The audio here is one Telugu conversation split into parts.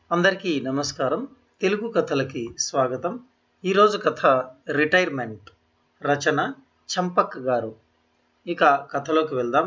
అందరికీ నమస్కారం తెలుగు కథలకి స్వాగతం ఈరోజు కథ రిటైర్మెంట్ రచన చంపక్ గారు ఇక కథలోకి వెళ్దాం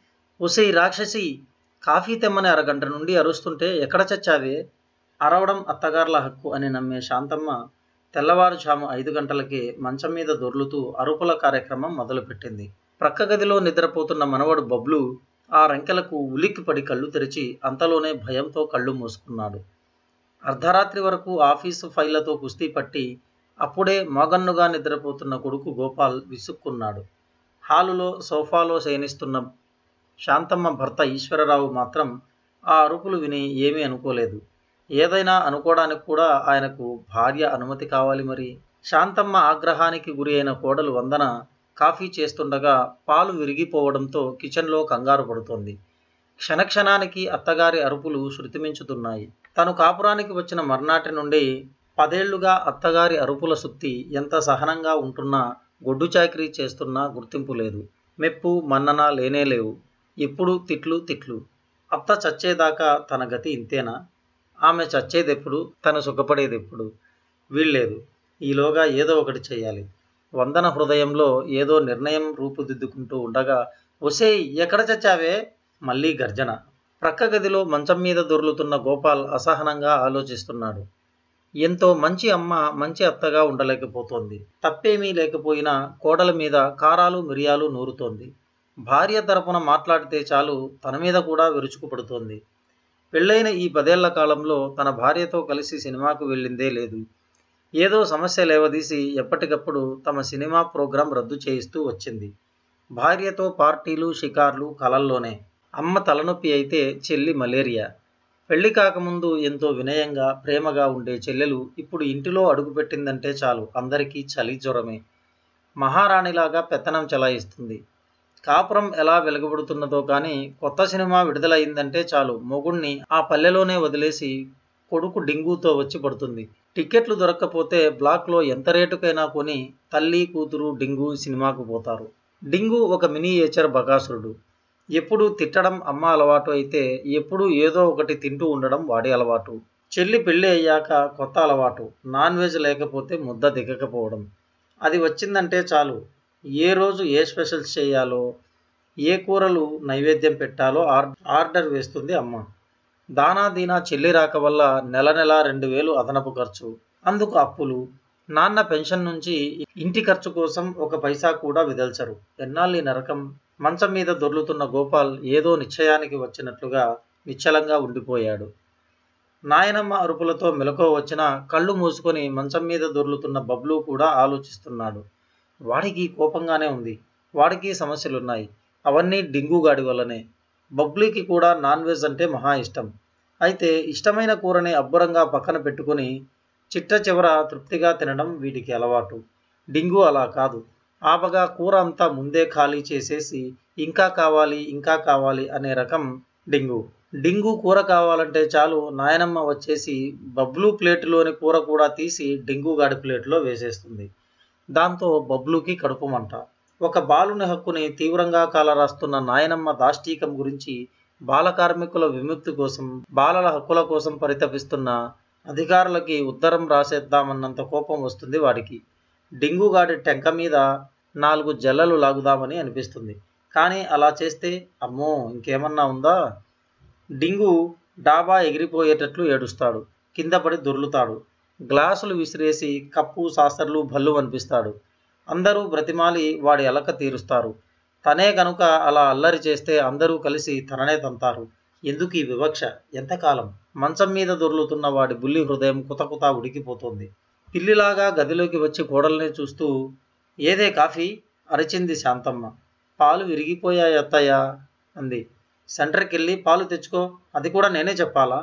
ఒసై రాక్షసి కాఫీ తెమ్మని అరగంట నుండి అరుస్తుంటే ఎక్కడ చచ్చావే అరవడం అత్తగార్ల హక్కు అని నమ్మే శాంతమ్మ తెల్లవారుజాము ఐదు గంటలకే మంచం మీద దొర్లుతూ అరుపుల కార్యక్రమం మొదలుపెట్టింది ప్రక్క గదిలో నిద్రపోతున్న మనవడు బబ్లు ఆ రంకెలకు ఉలిక్కిపడి కళ్ళు తెరిచి అంతలోనే భయంతో కళ్ళు మూసుకున్నాడు అర్ధరాత్రి వరకు ఆఫీసు ఫైళ్లతో కుస్తీ పట్టి అప్పుడే మోగన్నుగా నిద్రపోతున్న కొడుకు గోపాల్ విసుక్కున్నాడు హాలులో సోఫాలో శయనిస్తున్న శాంతమ్మ భర్త ఈశ్వరరావు మాత్రం ఆ అరుపులు విని ఏమీ అనుకోలేదు ఏదైనా అనుకోవడానికి కూడా ఆయనకు భార్య అనుమతి కావాలి మరి శాంతమ్మ ఆగ్రహానికి గురి అయిన కోడలు వందన కాఫీ చేస్తుండగా పాలు విరిగిపోవడంతో కిచెన్లో కంగారు పడుతోంది క్షణక్షణానికి అత్తగారి అరుపులు శృతిమించుతున్నాయి తను కాపురానికి వచ్చిన మర్నాటి నుండి పదేళ్లుగా అత్తగారి అరుపుల సుత్తి ఎంత సహనంగా ఉంటున్నా గొడ్డు చాకరీ చేస్తున్నా గుర్తింపు లేదు మెప్పు మన్నన లేనే లేవు ఎప్పుడు తిట్లు తిట్లు అత్త చచ్చేదాకా తన గతి ఇంతేనా ఆమె చచ్చేదెప్పుడు తను సుఖపడేదెప్పుడు వీల్లేదు ఈలోగా ఏదో ఒకటి చేయాలి వందన హృదయంలో ఏదో నిర్ణయం రూపుదిద్దుకుంటూ ఉండగా ఒసేయ్ ఎక్కడ చచ్చావే మళ్ళీ గర్జన ప్రక్క గదిలో మంచం మీద దొర్లుతున్న గోపాల్ అసహనంగా ఆలోచిస్తున్నాడు ఎంతో మంచి అమ్మ మంచి అత్తగా ఉండలేకపోతోంది తప్పేమీ లేకపోయినా కోడల మీద కారాలు మిరియాలు నూరుతోంది భార్య తరపున మాట్లాడితే చాలు తన మీద కూడా విరుచుకుపడుతోంది పెళ్ళైన ఈ పదేళ్ల కాలంలో తన భార్యతో కలిసి సినిమాకు వెళ్ళిందే లేదు ఏదో సమస్య లేవదీసి ఎప్పటికప్పుడు తమ సినిమా ప్రోగ్రాం రద్దు చేయిస్తూ వచ్చింది భార్యతో పార్టీలు షికార్లు కలల్లోనే అమ్మ తలనొప్పి అయితే చెల్లి మలేరియా పెళ్లి కాకముందు ఎంతో వినయంగా ప్రేమగా ఉండే చెల్లెలు ఇప్పుడు ఇంటిలో అడుగుపెట్టిందంటే చాలు అందరికీ చలి జ్వరమే మహారాణిలాగా పెత్తనం చెలాయిస్తుంది కాపురం ఎలా వెలుగబడుతున్నదో కానీ కొత్త సినిమా విడుదలైందంటే చాలు మొగుణ్ణి ఆ పల్లెలోనే వదిలేసి కొడుకు డింగుతో వచ్చి పడుతుంది టికెట్లు దొరక్కపోతే బ్లాక్లో ఎంత రేటుకైనా కొని తల్లి కూతురు డింగు సినిమాకు పోతారు డింగు ఒక మినీయేచర్ బకాసురుడు ఎప్పుడు తిట్టడం అమ్మ అలవాటు అయితే ఎప్పుడు ఏదో ఒకటి తింటూ ఉండడం వాడి అలవాటు చెల్లి పెళ్ళి అయ్యాక కొత్త అలవాటు నాన్ వెజ్ లేకపోతే ముద్ద దిగకపోవడం అది వచ్చిందంటే చాలు ఏ రోజు ఏ స్పెషల్స్ చేయాలో ఏ కూరలు నైవేద్యం పెట్టాలో ఆర్డర్ వేస్తుంది అమ్మ దానా దీనా చెల్లి రాక వల్ల నెల నెల రెండు వేలు అదనపు ఖర్చు అందుకు అప్పులు నాన్న పెన్షన్ నుంచి ఇంటి ఖర్చు కోసం ఒక పైసా కూడా విదల్చరు ఎన్నాళ్ళి నరకం మంచం మీద దొర్లుతున్న గోపాల్ ఏదో నిశ్చయానికి వచ్చినట్లుగా నిశ్చలంగా ఉండిపోయాడు నాయనమ్మ అరుపులతో మెలకువ వచ్చిన కళ్ళు మూసుకొని మంచం మీద దొర్లుతున్న బబ్లు కూడా ఆలోచిస్తున్నాడు వాడికి కోపంగానే ఉంది వాడికి సమస్యలున్నాయి అవన్నీ డింగుగాడి వల్లనే బబ్లీకి కూడా నాన్ వెజ్ అంటే మహా ఇష్టం అయితే ఇష్టమైన కూరని అబ్బురంగా పక్కన పెట్టుకుని చిట్ట చివర తృప్తిగా తినడం వీటికి అలవాటు డింగు అలా కాదు ఆపగా కూర అంతా ముందే ఖాళీ చేసేసి ఇంకా కావాలి ఇంకా కావాలి అనే రకం డింగు డింగు కూర కావాలంటే చాలు నాయనమ్మ వచ్చేసి బబ్లు ప్లేటులోని కూర కూడా తీసి డింగు గాడి ప్లేట్లో వేసేస్తుంది దాంతో బబ్లుకి కడుపు మంట ఒక బాలుని హక్కుని తీవ్రంగా కాలరాస్తున్న నాయనమ్మ దాష్టీకం గురించి బాల కార్మికుల విముక్తి కోసం బాలల హక్కుల కోసం పరితపిస్తున్న అధికారులకి ఉత్తరం రాసేద్దామన్నంత కోపం వస్తుంది వాడికి డింగుగాడి టెంక మీద నాలుగు జల్లలు లాగుదామని అనిపిస్తుంది కానీ అలా చేస్తే అమ్మో ఇంకేమన్నా ఉందా డింగు డాబా ఎగిరిపోయేటట్లు ఏడుస్తాడు కింద పడి దొర్లుతాడు గ్లాసులు విసిరేసి కప్పు సాసర్లు భల్లు అనిపిస్తాడు అందరూ బ్రతిమాలి వాడి అలక తీరుస్తారు తనే గనుక అలా అల్లరి చేస్తే అందరూ కలిసి తననే తంతారు ఎందుకు ఈ వివక్ష ఎంతకాలం మంచం మీద దొర్లుతున్న వాడి బుల్లి హృదయం కుతకుత ఉడికిపోతుంది పిల్లిలాగా గదిలోకి వచ్చి కోడల్ని చూస్తూ ఏదే కాఫీ అరిచింది శాంతమ్మ పాలు విరిగిపోయాయి అత్తయ్య అంది సెంటర్కి వెళ్ళి పాలు తెచ్చుకో అది కూడా నేనే చెప్పాలా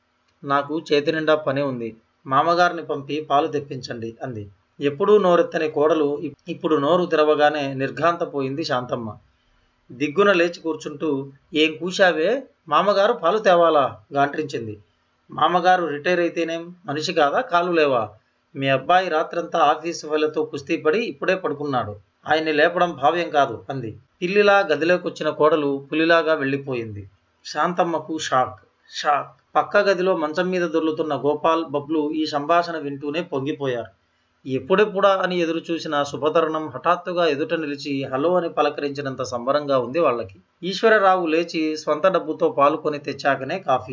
నాకు చేతి నిండా పని ఉంది మామగారిని పంపి పాలు తెప్పించండి అంది ఎప్పుడూ నోరెత్తని కోడలు ఇప్పుడు నోరు తెరవగానే నిర్ఘాంతపోయింది శాంతమ్మ దిగ్గున లేచి కూర్చుంటూ ఏం కూశావే మామగారు పాలు తేవాలా గాంట్రించింది మామగారు రిటైర్ అయితేనేం మనిషి కాదా కాలు లేవా మీ అబ్బాయి రాత్రంతా ఆఫీసు వాళ్ళతో కుస్తీ పడి ఇప్పుడే పడుకున్నాడు ఆయన్ని లేపడం భావ్యం కాదు అంది పిల్లిలా గదిలోకి వచ్చిన కోడలు పులిలాగా వెళ్ళిపోయింది శాంతమ్మకు షాక్ షాక్ పక్క గదిలో మంచం మీద దొర్లుతున్న గోపాల్ బబ్లు ఈ సంభాషణ వింటూనే పొంగిపోయారు ఎప్పుడెప్పుడా అని ఎదురు చూసిన శుభతరుణం హఠాత్తుగా ఎదుట నిలిచి హలో అని పలకరించినంత సంబరంగా ఉంది వాళ్ళకి ఈశ్వరరావు లేచి స్వంత డబ్బుతో పాలుకొని తెచ్చాకనే కాఫీ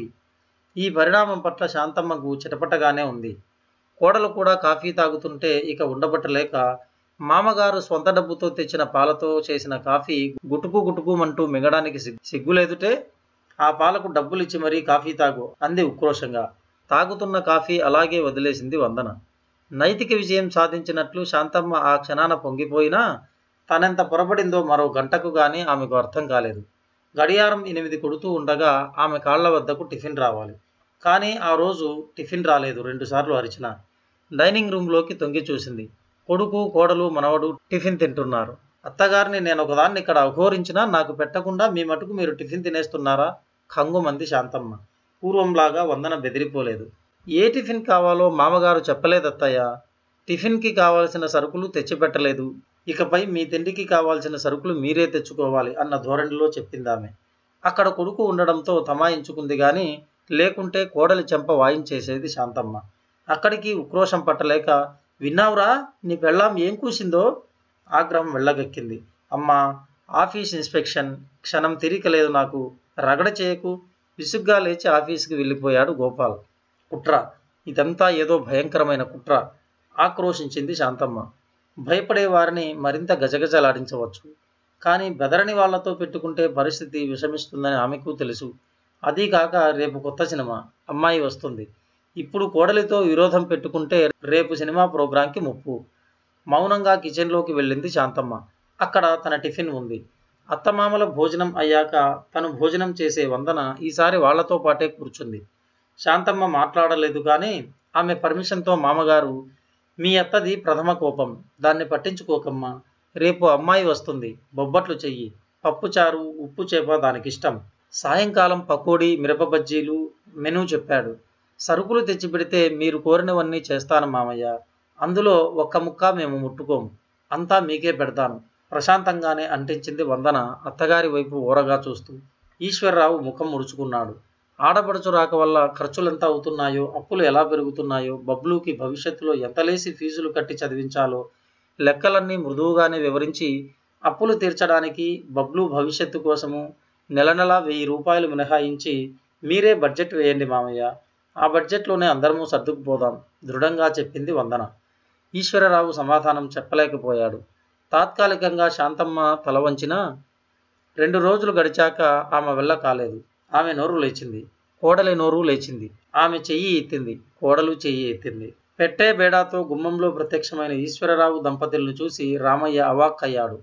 ఈ పరిణామం పట్ల శాంతమ్మకు చిటపటగానే ఉంది కోడలు కూడా కాఫీ తాగుతుంటే ఇక ఉండబట్టలేక మామగారు స్వంత డబ్బుతో తెచ్చిన పాలతో చేసిన కాఫీ గుటుకు గుటుకుమంటూ మిగడానికి సిగ్గు సిగ్గులేదుటే ఆ పాలకు డబ్బులిచ్చి మరీ కాఫీ తాగు అంది ఉక్రోషంగా తాగుతున్న కాఫీ అలాగే వదిలేసింది వందన నైతిక విజయం సాధించినట్లు శాంతమ్మ ఆ క్షణాన పొంగిపోయినా తనెంత పొరపడిందో మరో గంటకు గాని ఆమెకు అర్థం కాలేదు గడియారం ఎనిమిది కొడుతూ ఉండగా ఆమె కాళ్ల వద్దకు టిఫిన్ రావాలి కానీ ఆ రోజు టిఫిన్ రాలేదు రెండుసార్లు అరిచిన డైనింగ్ రూమ్లోకి తొంగి చూసింది కొడుకు కోడలు మనవడు టిఫిన్ తింటున్నారు అత్తగారిని నేను ఒకదాన్ని ఇక్కడ అఘోరించినా నాకు పెట్టకుండా మీ మటుకు మీరు టిఫిన్ తినేస్తున్నారా కంగుమంది శాంతమ్మ పూర్వంలాగా వందన బెదిరిపోలేదు ఏ టిఫిన్ కావాలో మామగారు చెప్పలేదత్తయ్య టిఫిన్కి కావాల్సిన సరుకులు తెచ్చిపెట్టలేదు ఇకపై మీ తిండికి కావాల్సిన సరుకులు మీరే తెచ్చుకోవాలి అన్న ధోరణిలో చెప్పిందామె అక్కడ కొడుకు ఉండడంతో తమాయించుకుంది గాని లేకుంటే కోడలి చెంప వాయించేసేది శాంతమ్మ అక్కడికి ఉక్రోషం పట్టలేక విన్నావురా నీ పెళ్ళాం ఏం కూసిందో ఆగ్రహం వెళ్ళగక్కింది అమ్మా ఆఫీస్ ఇన్స్పెక్షన్ క్షణం తిరికలేదు నాకు రగడ చేయకు విసుగ్గా లేచి ఆఫీస్కి వెళ్ళిపోయాడు గోపాల్ కుట్ర ఇదంతా ఏదో భయంకరమైన కుట్ర ఆక్రోశించింది శాంతమ్మ భయపడే వారిని మరింత గజగజలాడించవచ్చు కానీ బెదరని వాళ్లతో పెట్టుకుంటే పరిస్థితి విషమిస్తుందని ఆమెకు తెలుసు అదీ కాక రేపు కొత్త సినిమా అమ్మాయి వస్తుంది ఇప్పుడు కోడలితో విరోధం పెట్టుకుంటే రేపు సినిమా ప్రోగ్రాంకి ముప్పు మౌనంగా కిచెన్లోకి వెళ్ళింది శాంతమ్మ అక్కడ తన టిఫిన్ ఉంది అత్తమామల భోజనం అయ్యాక తను భోజనం చేసే వందన ఈసారి వాళ్లతో పాటే కూర్చుంది శాంతమ్మ మాట్లాడలేదు కానీ ఆమె పర్మిషన్తో మామగారు మీ అత్తది ప్రథమ కోపం దాన్ని పట్టించుకోకమ్మా రేపు అమ్మాయి వస్తుంది బొబ్బట్లు చెయ్యి పప్పుచారు ఉప్పు చేప దానికిష్టం సాయంకాలం పకోడీ మిరప బజ్జీలు మెనూ చెప్పాడు సరుకులు తెచ్చిపెడితే మీరు కోరినవన్నీ చేస్తాను మామయ్య అందులో ఒక్క ముక్క మేము ముట్టుకోము అంతా మీకే పెడతాను ప్రశాంతంగానే అంటించింది వందన అత్తగారి వైపు ఓరగా చూస్తూ ఈశ్వరరావు ముఖం ముడుచుకున్నాడు ఆడపడుచు రాక వల్ల ఖర్చులెంత అవుతున్నాయో అప్పులు ఎలా పెరుగుతున్నాయో బబ్లూకి భవిష్యత్తులో ఎంతలేసి ఫీజులు కట్టి చదివించాలో లెక్కలన్నీ మృదువుగానే వివరించి అప్పులు తీర్చడానికి బబ్లూ భవిష్యత్తు కోసము నెల నెల వెయ్యి రూపాయలు మినహాయించి మీరే బడ్జెట్ వేయండి మామయ్య ఆ బడ్జెట్లోనే అందరము సర్దుకుపోదాం దృఢంగా చెప్పింది వందన ఈశ్వరరావు సమాధానం చెప్పలేకపోయాడు తాత్కాలికంగా శాంతమ్మ తల వంచినా రెండు రోజులు గడిచాక ఆమె వెళ్ళ కాలేదు ఆమె నోరు లేచింది కోడలి నోరు లేచింది ఆమె చెయ్యి ఎత్తింది కోడలు చెయ్యి ఎత్తింది పెట్టే బేడాతో గుమ్మంలో ప్రత్యక్షమైన ఈశ్వరరావు దంపతులను చూసి రామయ్య అవాక్కయ్యాడు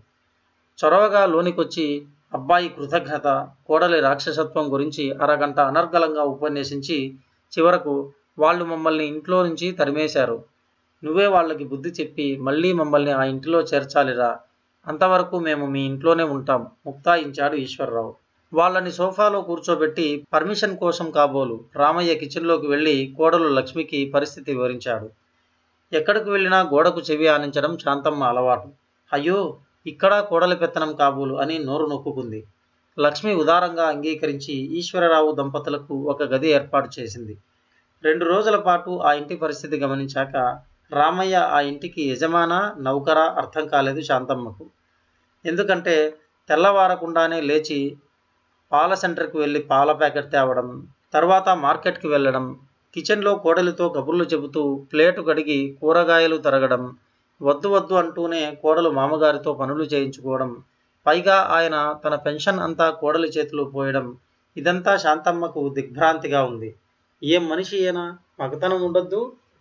చొరవగా లోనికొచ్చి అబ్బాయి కృతజ్ఞత కోడలి రాక్షసత్వం గురించి అరగంట అనర్గళంగా ఉపన్యసించి చివరకు వాళ్ళు మమ్మల్ని ఇంట్లో నుంచి తరిమేశారు నువ్వే వాళ్ళకి బుద్ధి చెప్పి మళ్ళీ మమ్మల్ని ఆ ఇంటిలో చేర్చాలిరా అంతవరకు మేము మీ ఇంట్లోనే ఉంటాం ముక్తాయించాడు ఈశ్వరరావు వాళ్ళని సోఫాలో కూర్చోబెట్టి పర్మిషన్ కోసం కాబోలు రామయ్య కిచెన్లోకి వెళ్ళి కోడలు లక్ష్మికి పరిస్థితి వివరించాడు ఎక్కడికి వెళ్ళినా గోడకు చెవి ఆనించడం శాంతమ్మ అలవాటు అయ్యో ఇక్కడ కోడలి పెత్తనం కాబోలు అని నోరు నొక్కుకుంది లక్ష్మి ఉదారంగా అంగీకరించి ఈశ్వరరావు దంపతులకు ఒక గది ఏర్పాటు చేసింది రెండు రోజుల పాటు ఆ ఇంటి పరిస్థితి గమనించాక రామయ్య ఆ ఇంటికి యజమాన నౌకరా అర్థం కాలేదు శాంతమ్మకు ఎందుకంటే తెల్లవారకుండానే లేచి పాల సెంటర్కి వెళ్ళి పాల ప్యాకెట్ తేవడం తర్వాత మార్కెట్కి వెళ్ళడం కిచెన్లో కోడలితో కబుర్లు చెబుతూ ప్లేటు కడిగి కూరగాయలు తరగడం వద్దు వద్దు అంటూనే కోడలు మామగారితో పనులు చేయించుకోవడం పైగా ఆయన తన పెన్షన్ అంతా కోడలి చేతిలో పోయడం ఇదంతా శాంతమ్మకు దిగ్భ్రాంతిగా ఉంది ఏం మనిషి ఏనా మగతనం ఉండొద్దు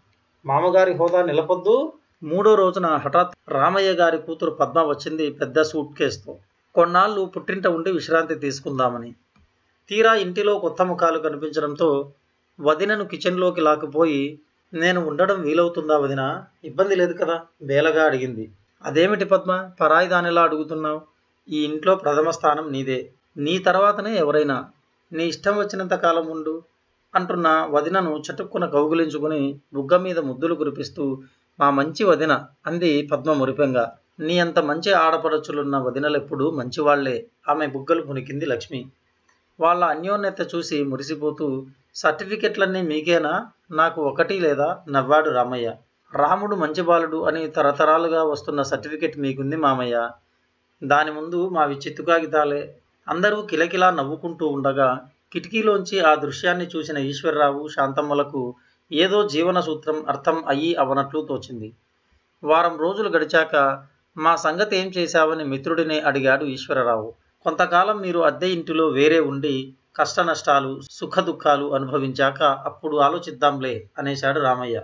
మామగారి హోదా నిలపొద్దు మూడో రోజున హఠాత్ రామయ్య గారి కూతురు పద్మ వచ్చింది పెద్ద సూట్ కేసుతో కొన్నాళ్ళు పుట్టింట ఉండి విశ్రాంతి తీసుకుందామని తీరా ఇంటిలో కొత్త ముఖాలు కనిపించడంతో వదినను కిచెన్లోకి లాక్కుపోయి నేను ఉండడం వీలవుతుందా వదిన ఇబ్బంది లేదు కదా బేలగా అడిగింది అదేమిటి పద్మ పరాయి దానిలా అడుగుతున్నావు ఈ ఇంట్లో ప్రథమ స్థానం నీదే నీ తర్వాతనే ఎవరైనా నీ ఇష్టం వచ్చినంత కాలం ఉండు అంటున్న వదినను చటుక్కున కౌగులించుకుని బుగ్గ మీద ముద్దులు కురిపిస్తూ మా మంచి వదిన అంది పద్మ మురిపెంగా నీ అంత మంచి ఆడపడచులున్న వదినలెప్పుడు మంచివాళ్లే ఆమె బుగ్గలు పునికింది లక్ష్మి వాళ్ళ అన్యోన్యత చూసి మురిసిపోతూ సర్టిఫికెట్లన్నీ మీకేనా నాకు ఒకటి లేదా నవ్వాడు రామయ్య రాముడు మంచి బాలుడు అని తరతరాలుగా వస్తున్న సర్టిఫికెట్ మీకుంది మామయ్య దాని ముందు మావి చిత్తు కాగితాలే అందరూ కిలకిలా నవ్వుకుంటూ ఉండగా కిటికీలోంచి ఆ దృశ్యాన్ని చూసిన ఈశ్వరరావు శాంతమ్మలకు ఏదో జీవన సూత్రం అర్థం అయ్యి అవనట్లు తోచింది వారం రోజులు గడిచాక మా సంగతి ఏం చేశావని మిత్రుడిని అడిగాడు ఈశ్వరరావు కొంతకాలం మీరు అద్దె ఇంటిలో వేరే ఉండి కష్ట నష్టాలు సుఖ దుఃఖాలు అనుభవించాక అప్పుడు ఆలోచిద్దాంలే అనేశాడు రామయ్య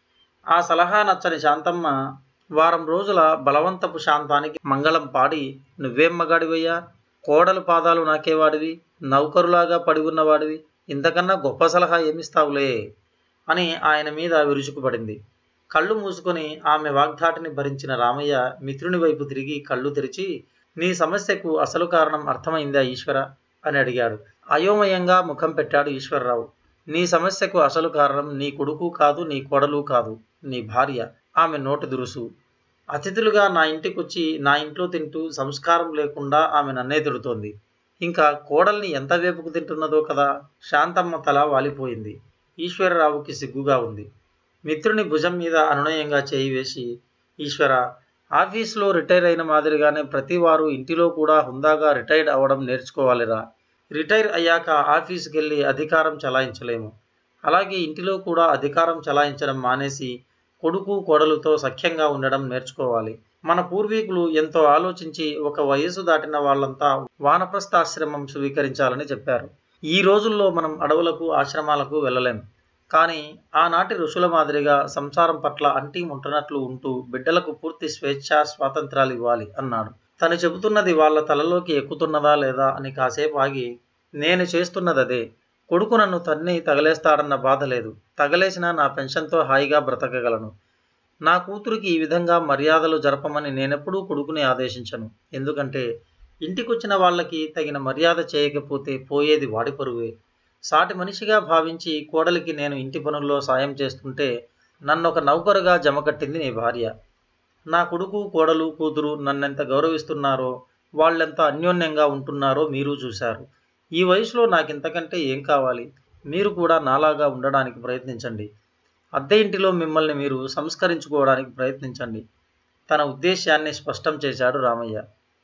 ఆ సలహా నచ్చని శాంతమ్మ వారం రోజుల బలవంతపు శాంతానికి మంగళం పాడి నువ్వేం మగాడివయ్యా కోడలు పాదాలు నాకేవాడివి నౌకరులాగా పడి ఉన్నవాడివి ఇంతకన్నా గొప్ప సలహా ఏమిస్తావులే అని ఆయన మీద విరుచుకుపడింది కళ్ళు మూసుకొని ఆమె వాగ్దాటిని భరించిన రామయ్య మిత్రుని వైపు తిరిగి కళ్ళు తెరిచి నీ సమస్యకు అసలు కారణం అర్థమైందా ఈశ్వర అని అడిగాడు అయోమయంగా ముఖం పెట్టాడు ఈశ్వరరావు నీ సమస్యకు అసలు కారణం నీ కొడుకు కాదు నీ కోడలు కాదు నీ భార్య ఆమె నోటి దురుసు అతిథులుగా నా ఇంటికొచ్చి నా ఇంట్లో తింటూ సంస్కారం లేకుండా ఆమె నన్నే తిడుతోంది ఇంకా కోడల్ని ఎంత వేపుకు తింటున్నదో కదా శాంతమ్మ తల వాలిపోయింది ఈశ్వరరావుకి సిగ్గుగా ఉంది మిత్రుని భుజం మీద అనునయంగా చేయి వేసి ఈశ్వర ఆఫీస్లో రిటైర్ అయిన మాదిరిగానే ప్రతి వారు ఇంటిలో కూడా హుందాగా రిటైర్డ్ అవ్వడం నేర్చుకోవాలిరా రిటైర్ అయ్యాక ఆఫీస్కి వెళ్ళి అధికారం చలాయించలేము అలాగే ఇంటిలో కూడా అధికారం చలాయించడం మానేసి కొడుకు కోడలుతో సఖ్యంగా ఉండడం నేర్చుకోవాలి మన పూర్వీకులు ఎంతో ఆలోచించి ఒక వయసు దాటిన వాళ్ళంతా వానప్రస్థాశ్రమం స్వీకరించాలని చెప్పారు ఈ రోజుల్లో మనం అడవులకు ఆశ్రమాలకు వెళ్ళలేం కానీ ఆనాటి ఋషుల మాదిరిగా సంసారం పట్ల అంటి ఉంటున్నట్లు ఉంటూ బిడ్డలకు పూర్తి స్వేచ్ఛ స్వాతంత్రాలు ఇవ్వాలి అన్నాడు తను చెబుతున్నది వాళ్ళ తలలోకి ఎక్కుతున్నదా లేదా అని కాసేపు ఆగి నేను చేస్తున్నది అదే కొడుకు నన్ను తన్ని తగలేస్తాడన్న బాధ లేదు తగలేసిన నా పెన్షన్తో హాయిగా బ్రతకగలను నా కూతురికి ఈ విధంగా మర్యాదలు జరపమని నేనెప్పుడూ కొడుకుని ఆదేశించను ఎందుకంటే ఇంటికొచ్చిన వాళ్ళకి తగిన మర్యాద చేయకపోతే పోయేది వాడి పరువే సాటి మనిషిగా భావించి కోడలికి నేను ఇంటి పనుల్లో సాయం చేస్తుంటే నన్ను ఒక నౌకరుగా జమకట్టింది నీ భార్య నా కొడుకు కోడలు కూతురు నన్నెంత గౌరవిస్తున్నారో వాళ్ళెంత అన్యోన్యంగా ఉంటున్నారో మీరు చూశారు ఈ వయసులో నాకింతకంటే ఏం కావాలి మీరు కూడా నాలాగా ఉండడానికి ప్రయత్నించండి అద్దె ఇంటిలో మిమ్మల్ని మీరు సంస్కరించుకోవడానికి ప్రయత్నించండి తన ఉద్దేశ్యాన్ని స్పష్టం చేశాడు రామయ్య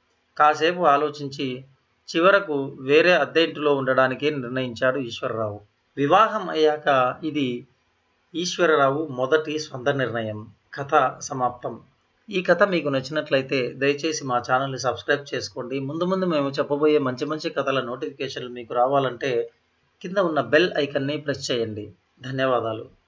కాసేపు ఆలోచించి చివరకు వేరే అద్దె ఇంటిలో ఉండడానికి నిర్ణయించాడు ఈశ్వరరావు వివాహం అయ్యాక ఇది ఈశ్వరరావు మొదటి స్వంత నిర్ణయం కథ సమాప్తం ఈ కథ మీకు నచ్చినట్లయితే దయచేసి మా ఛానల్ని సబ్స్క్రైబ్ చేసుకోండి ముందు ముందు మేము చెప్పబోయే మంచి మంచి కథల నోటిఫికేషన్లు మీకు రావాలంటే కింద ఉన్న బెల్ ఐకన్ని ప్రెస్ చేయండి ధన్యవాదాలు